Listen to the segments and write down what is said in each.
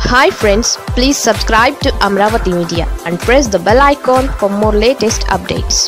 hi friends please subscribe to Amaravati media and press the bell icon for more latest updates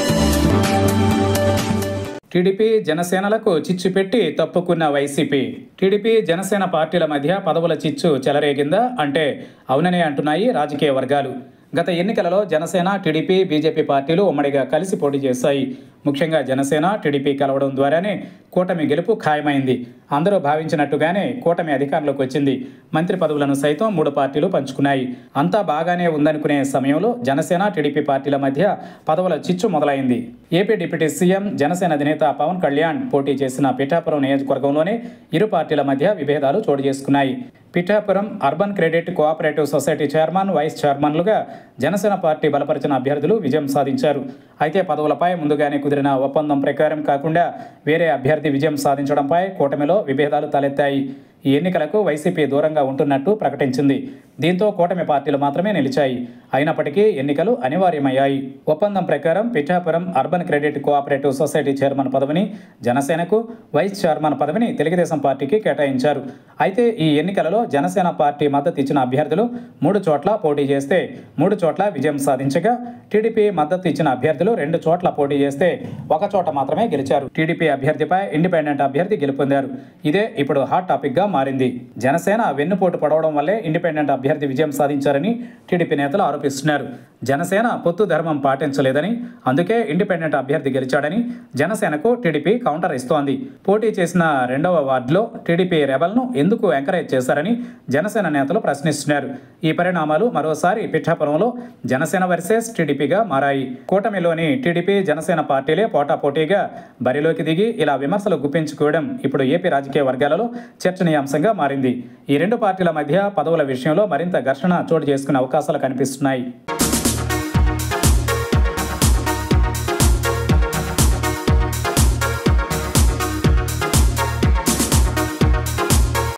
TDP జనసేనలకు చిచ్చు పెట్టి తప్పుకున్న YCP TDP Janasena పార్టీల మధ్య పదవుల చిచ్చు చెలరేగిందా అంటే అవుననే అంటున్నాయి రాజకీయ వర్గాలు గత ఎన్నికలలో జనసేన టీడీపీ బీజేపీ పార్టీలు ఉమ్మడిగా కలిసి పోటీ చేశాయి ముఖ్యంగా జనసేన టీడీపీ కలవడం ద్వారానే కూటమి గెలుపు ఖాయమైంది అందరూ భావించినట్టుగానే కూటమి అధికారంలోకి వచ్చింది మంత్రి పదవులను సైతం మూడు పార్టీలు పంచుకున్నాయి అంతా బాగానే ఉందనుకునే సమయంలో జనసేన టీడీపీ పార్టీల మధ్య పదవుల చిచ్చు మొదలైంది ఏపీ డిప్యూటీ సీఎం జనసేన అధినేత పవన్ కళ్యాణ్ పోటీ చేసిన పిఠాపురం నియోజకవర్గంలోనే ఇరు పార్టీల మధ్య విభేదాలు చోటు చేసుకున్నాయి Pithapuram urban credit cooperative society chairman vice చైర్మన్లుగా జనసేన పార్టీ బలపరిచిన అభ్యర్థులు విజయం సాధించారు అయితే పదవులపై ముందుగానే కుదిరిన ఒప్పందం ప్రకారం కాకుండా వేరే అభ్యర్థి విజయం సాధించడంపై కూటమిలో విభేదాలు తలెత్తాయి ఈ ఎన్నికలకు వైసీపీ దూరంగా ఉంటున్నట్టు ప్రకటించింది దీంతో కూటమి పార్టీలు మాత్రమే నిలిచాయి అయినప్పటికీ ఎన్నికలు అనివార్యమయ్యాయి ఒప్పందం ప్రకారం Pithapuram urban credit cooperative society chairman పదవిని జనసేనకు వైస్ చైర్మన్ పదవిని తెలుగుదేశం పార్టీకి కేటాయించారు అయితే ఈ ఎన్నికలలో జనసేన పార్టీ మద్దతు ఇచ్చిన అభ్యర్థులు మూడు చోట్ల పోటీ చేస్తే మూడు చోట్ల విజయం సాధించగా టీడీపీ మద్దతు ఇచ్చిన అభ్యర్థులు రెండు చోట్ల పోటీ చేస్తే ఒక చోట మాత్రమే గెలిచారు టీడీపీ అభ్యర్థిపై ఇండిపెండెంట్ అభ్యర్థి గెలుపొందారు ఇదే ఇప్పుడు హాట్ టాపిక్ గా మారింది జనసేన వెన్నుపోటు పడవడం వల్లే ఇండిపెండెంట్ అభ్యర్థి విజయం సాధించారని టీడీపీ నేతలు ఆరోపిస్తున్నారు జనసేన పొత్తు ధర్మం పాటించలేదని అందుకే ఇండిపెండెంట్ అభ్యర్థి గెలిచాడని జనసేనకు టీడీపీ కౌంటర్ ఇస్తోంది పోటీ చేసిన రెండవ వార్డులో టీడీపీ రెబల్ను ఎందుకు ఎంకరేజ్ చేశారని జనసేన నేతలు ప్రశ్నిస్తున్నారు ఈ పరిణామాలు మరోసారి పిఠాపురంలో జనసేన వర్సెస్ టీడీపీగా మారాయి కూటమిలోని టీడీపీ జనసేన పార్టీలే పోటాపోటీగా బరిలోకి దిగి ఇలా విమర్శలు గుప్పించుకోవడం ఇప్పుడు ఏపీ రాజకీయ వర్గాలలో చర్చనీయాంశంగా మారింది ఈ రెండు పార్టీల మధ్య పదవుల విషయంలో మరింత ఘర్షణ చోటు చేసుకునే అవకాశాలు కనిపిస్తున్నాయి